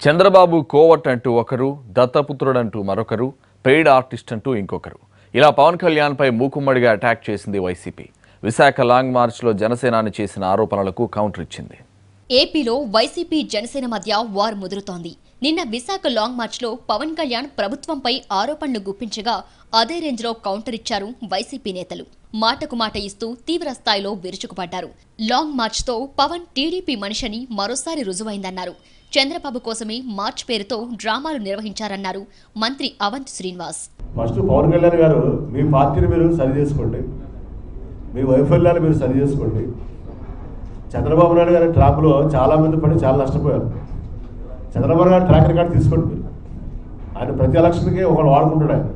చంద్రబాబు కోవట్ అంటూ ఒకరు దత్తపుత్రుడంటూ మరొకరు పెయిడ్ ఆర్టిస్ట్ అంటూ ఇంకొకరు ఇలా పవన్ కళ్యాణ్పై మూకుమ్మడిగా అటాక్ చేసింది వైసీపీ విశాఖ లాంగ్ మార్చ్లో జనసేనాని చేసిన ఆరోపణలకు కౌంటర్ ఇచ్చింది ఏపీలో వైసీపీ జనసేన మధ్య వార్ ముదురుతోంది నిన్న విశాఖ లాంగ్ మార్చ్లో పవన్ కళ్యాణ్ ప్రభుత్వంపై ఆరోపణలు గుప్పించగా అదే రేంజ్లో కౌంటర్ ఇచ్చారు వైసీపీ నేతలు మాటకు మాట ఇస్తూ తీవ్ర స్థాయిలో విరుచుకుపడ్డారు లాంగ్ మార్చ్తో పవన్ టీడీపీ మనిషిని మరోసారి రుజువైందన్నారు చంద్రబాబు కోసమే మార్చ్ పేరుతో డ్రామాలు నిర్వహించారన్నారు మంత్రి అవంత్ శ్రీనివాస్ ఫస్ట్ పవన్ కళ్యాణ్ గారు మీ పార్టీని మీరు సరి చేసుకోండి మీ వైఫల్యాలు మీరు సరి చేసుకోండి చంద్రబాబు నాయుడు గారి ట్రాప్లో చాలా మంది పడి చాలా నష్టపోయారు చంద్రబాబు గారి ట్రాక్ రికార్డ్ తీసుకోండి మీరు ఆయన ప్రతి ఎలక్షన్కి ఒకడు వాడుకుంటాడు ఆయన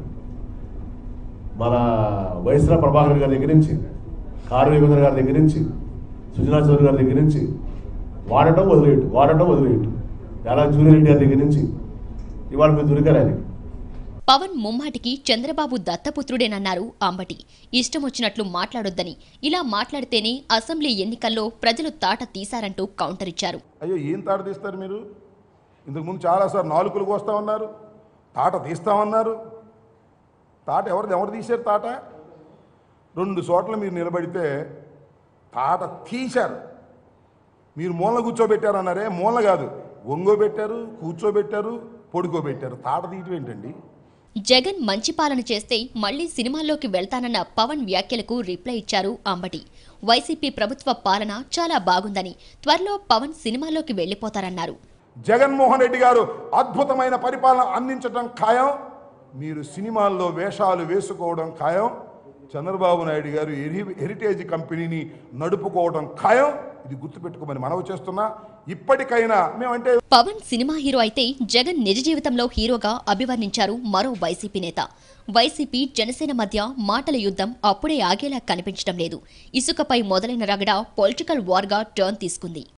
మన వైఎస్ఆర్ ప్రభాకర్ గారి దగ్గర నుంచి కారు రవీంద్ర గారి దగ్గర నుంచి సుజనా చౌదరి గారి దగ్గర నుంచి వాడటం వదిలేయటం వాడటం వదిలేయటం ఎలా జూనియర్ రెడ్డి గారి దగ్గర నుంచి ఇవాళ మీరు దొరికారు ఆయనకి పవన్ ముమ్మాటికి చంద్రబాబు దత్తపుత్రుడేనన్నారు అంబటి ఇష్టం వచ్చినట్లు మాట్లాడొద్దని ఇలా మాట్లాడితేనే అసెంబ్లీ ఎన్నికల్లో ప్రజలు తాట తీశారంటూ కౌంటర్ ఇచ్చారు అయ్యో ఏం తాట తీస్తారు మీరు ఇంతకుముందు చాలాసార్లు నాలుకలు కోస్తామన్నారు తాట తీస్తామన్నారు తాట ఎవరిది ఎవరు తీశారు తాట రెండు చోట్ల మీరు నిలబడితే తాట తీశారు మీరు మూల కూర్చోబెట్టారన్నారే మూల కాదు ఒంగోబెట్టారు కూర్చోబెట్టారు పొడుకోబెట్టారు తాట తీయటం ఏంటండి జగన్ మంచి పాలన చేస్తే మళ్లీ సినిమాల్లోకి వెళ్తానన్న పవన్ వ్యాఖ్యలకు రిప్లై ఇచ్చారు అంబటి వైసీపీ ప్రభుత్వ పాలన చాలా బాగుందని త్వరలో పవన్ సినిమాల్లోకి వెళ్లిపోతారన్నారు జగన్మోహన్ రెడ్డి గారు అద్భుతమైన పరిపాలన అందించడం ఖాయం మీరు సినిమాల్లో వేషాలు వేసుకోవడం ఖాయం చంద్రబాబు నాయుడు గారు హెరి- హెరిటేజ్ కంపెనీని నడుపుకోవడం ఖాయం ఇది గుర్తుపెట్టుకోమని మనవి చేస్తున్నా ఇప్పటికైనా మేమంటే పవన్ సినిమా హీరో అయితే జగన్ నిజ జీవితంలో హీరోగా అభివర్ణించారు మరో వైసీపీ నేత వైసీపీ జనసేన మధ్య మాటల యుద్ధం అప్పుడే ఆగేలా కనిపించడం లేదు ఇసుకపై మొదలైన రగడ పొలిటికల్ వార్గా టర్న్ తీసుకుంది